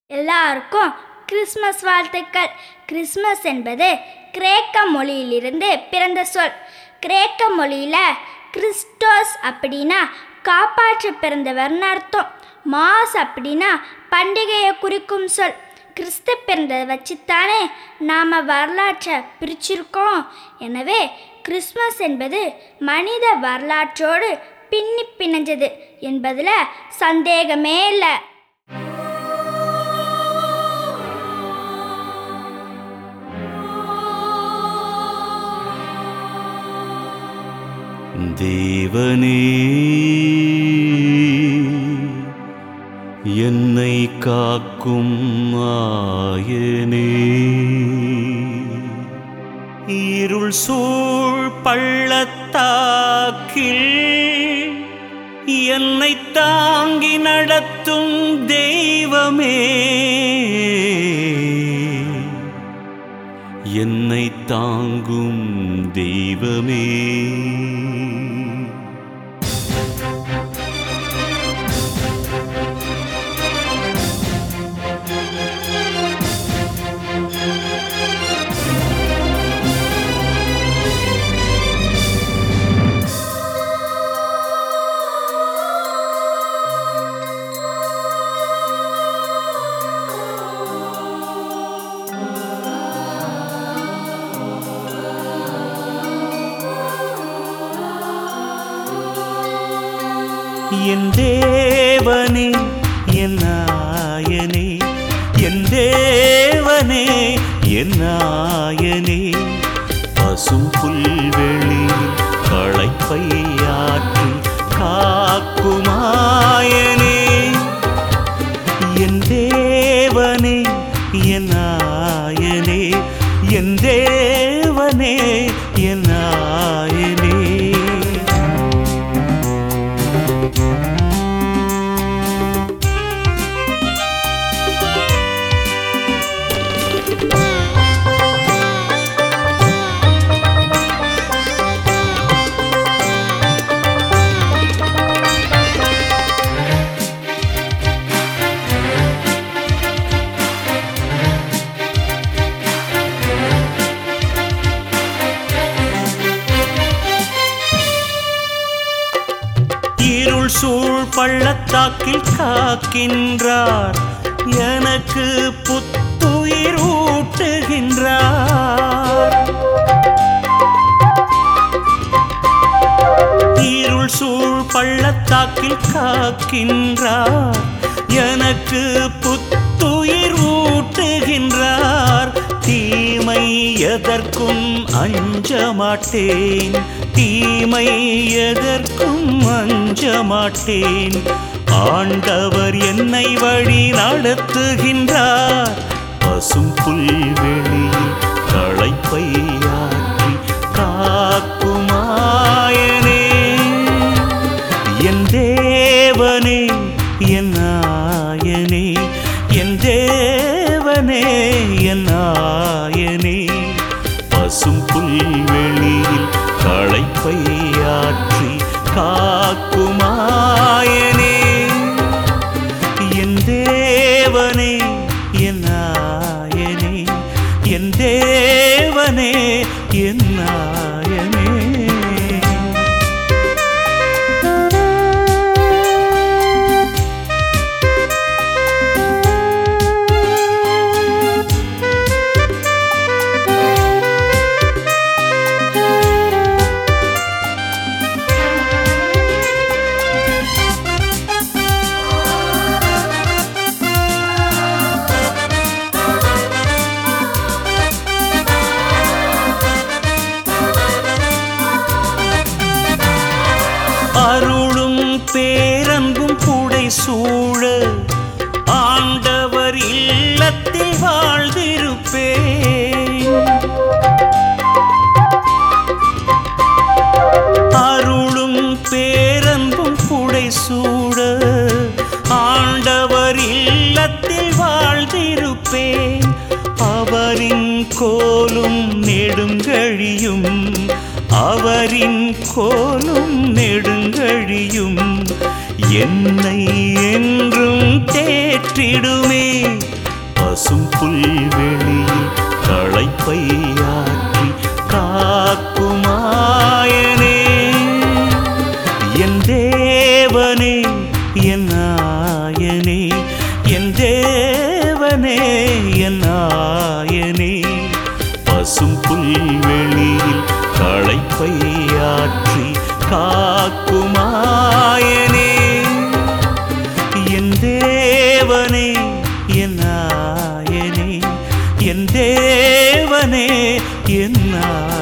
எல்லாருக்கும் கிறிஸ்மஸ் வாழ்த்துக்கள் கிறிஸ்மஸ் என்பது கிரேக்க மொழியிலிருந்து பிறந்த சொல் கிரேக்க மொழியில் கிறிஸ்டோஸ் அப்படின்னா காப்பாற்ற பிறந்தவர்னு அர்த்தம் மாஸ் அப்படின்னா பண்டிகையை குறிக்கும் சொல் கிறிஸ்து பிறந்ததை வச்சுத்தானே நாம் வரலாற்றை பிரிச்சிருக்கோம் எனவே கிறிஸ்மஸ் என்பது மனித வரலாற்றோடு பின்னி பிணைஞ்சது என்பதில் சந்தேகமே இல்லை தேவனே என்னை காக்கும் ஆயனே இருள் சூழ் பள்ளத்தாக்கில் என்னை தாங்கி நடத்தும் தெய்வமே என்னை தாங்கும் தெய்வமே என் தேவனே என் நாயனே என் தேவனே என் நாயனே பசும் புல்வெளியில் களைப்பை ஆற்றி காக்குமாயனே என் தேவனே என் நாயனே என் தேவனே என் நாயனே இருள் சூழ் பள்ளத்தாக்கில் காக்கின்றார் எனக்கு புத்துயிர் ஊட்டுகின்றார் இருள் சூழ் பள்ளத்தாக்கில் காக்கின்றார் எனக்கு புத்துயிர் ஊட்டுகின்றார் தீமை எதற்கும் அஞ்ச மாட்டேன் தீமை எதற்கும் அஞ்ச மாட்டேன் ஆண்டவர் என்னை வழி நடத்துகின்றார் பசும் புல்வெளியில் களைப்பை ஆற்றி காக்குமாயனே என் தேவனே என் நாயனே என் தேவனே என் நாயனே பசும் புல்வெளியில் களைப்பை ஆற்றி காக்குமாயனே என் தேவனே என் நாயனே என் தேவனே என் நாயனே அருளும் பேரன்பும் புடை சூழ ஆண்டவர் இல்லத்தில் வாழ்ந்திருப்பேன் அருளும் பேரன்பும் புடை சூழ ஆண்டவர் இல்லத்தில் வாழ்ந்திருப்பேன் அவரின் கோலும் நெடுங்கழியும் அவரின் கோலும் நெடுங்கழியும் என்னை என்றும் தேற்றிடுமே பசும் புல்வெளியில் களைப்பையாற்றி காக்குமாயனே என் தேவனே என் நாயனே என் தேவனே என் நாயனே பசும் புல்வெளியில் களைப்பையாற்றி காக்குமாயனே என் தேவனே என் நாயனே என் தேவனே என் நாயனே